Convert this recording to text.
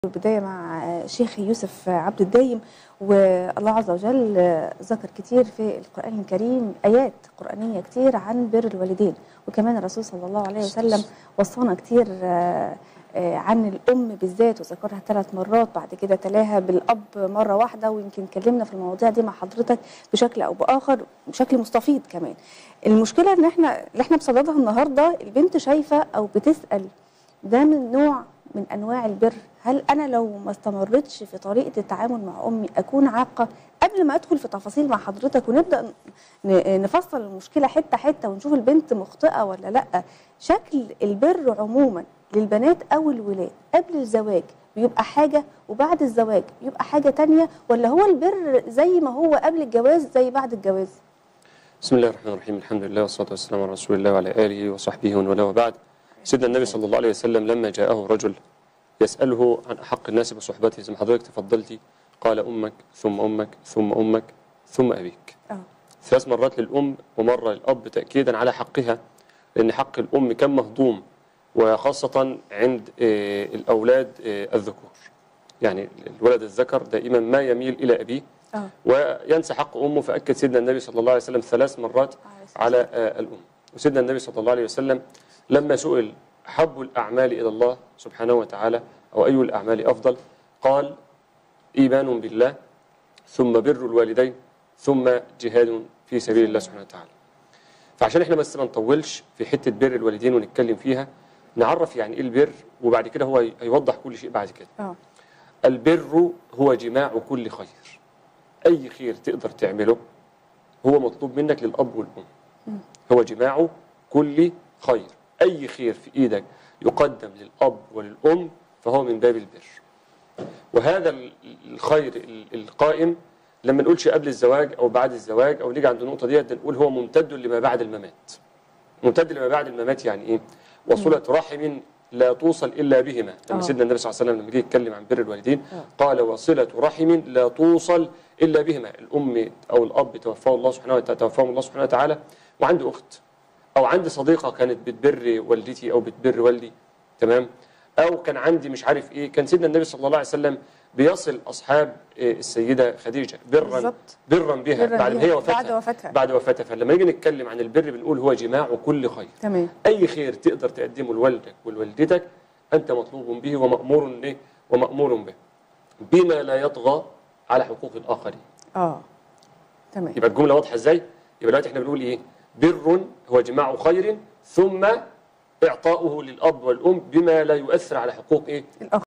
البداية مع شيخ يوسف عبد الدايم والله عز وجل ذكر كتير في القرآن الكريم آيات قرآنية كتير عن بر الوالدين وكمان الرسول صلى الله عليه وسلم وصانا كتير عن الأم بالذات وذكرها ثلاث مرات بعد كده تلاها بالأب مرة واحدة ويمكن اتكلمنا في المواضيع دي مع حضرتك بشكل أو بآخر بشكل مستفيض كمان المشكلة إن احنا اللي احنا بصددها النهاردة البنت شايفة أو بتسأل ده من نوع من انواع البر هل انا لو ما استمرتش في طريقه التعامل مع امي اكون عاقه قبل ما ادخل في تفاصيل مع حضرتك ونبدا نفصل المشكله حته حته ونشوف البنت مخطئه ولا لا شكل البر عموما للبنات او الولاد قبل الزواج بيبقى حاجه وبعد الزواج بيبقى حاجه تانية ولا هو البر زي ما هو قبل الجواز زي بعد الجواز بسم الله الرحمن الرحيم الحمد لله والصلاه والسلام على رسول الله وعلى اله وصحبه ومن والاه وبعد سيدنا النبي صلى الله عليه وسلم لما جاءه رجل يسأله عن أحق الناس بصحبته زي ما حضرتك تفضلتي قال أمك ثم أمك ثم أمك ثم أبيك اه ثلاث مرات للأم ومرة للأب تأكيدا على حقها لأن حق الأم كان مهضوم وخاصة عند آه، الأولاد آه، الذكور يعني الولد الذكر دائما ما يميل إلى أبيه اه وينسى حق أمه فأكد سيدنا النبي صلى الله عليه وسلم ثلاث مرات على آه، الأم وسيدنا النبي صلى الله عليه وسلم لما سئل أحب الأعمال إلى الله سبحانه وتعالى أو أي الأعمال أفضل قال إيمان بالله ثم بر الوالدين ثم جهاد في سبيل الله سبحانه وتعالى فعشان احنا بس ما نطولش في حتة بر الوالدين ونتكلم فيها نعرف يعني ايه البر وبعد كده هو هيوضح كل شيء بعد كده اه البر هو جماع كل خير أي خير تقدر تعمله هو مطلوب منك للأب والأم هو جماع كل خير أي خير في إيدك يقدم للأب وللأم فهو من باب البر وهذا ال- الخير ال- القائم لما نقولش قبل الزواج أو بعد الزواج أو نيجي عند النقطة دي نقول هو ممتد لما بعد الممات ممتد لما بعد الممات يعني إيه وصلة رحم لا توصل إلا بهما لما آه. سيدنا النبي صلى الله عليه وسلم لما جه يتكلم عن بر الوالدين آه. قال وصلة رحم لا توصل إلا بهما الأم أو الأب توفاه الله سبحانه وتعالى توفاهم الله سبحانه وتعالى وعنده أخت أو عندي صديقة كانت بتبر والدتي أو بتبر والدي تمام أو كان عندي مش عارف إيه كان سيدنا النبي صلى الله عليه وسلم بيصل أصحاب إيه، السيدة خديجة برا بالظبط. برا بها برا بعد ما بها. هي وفاتها بعد وفاتها. بعد وفاتها فلما نيجي نتكلم عن البر بنقول هو جماع كل خير تمام أي خير تقدر تقدمه لوالدك ولوالدتك أنت مطلوب به ومأمور إيه ومأمور به بما لا يطغى على حقوق الآخرين اه تمام يبقى الجملة واضحة إزاي؟ يبقى دلوقتي إحنا بنقول إيه؟ بر هو جماع خير ثم إعطاؤه للأب والأم بما لا يؤثر على حقوق إيه؟ الآخر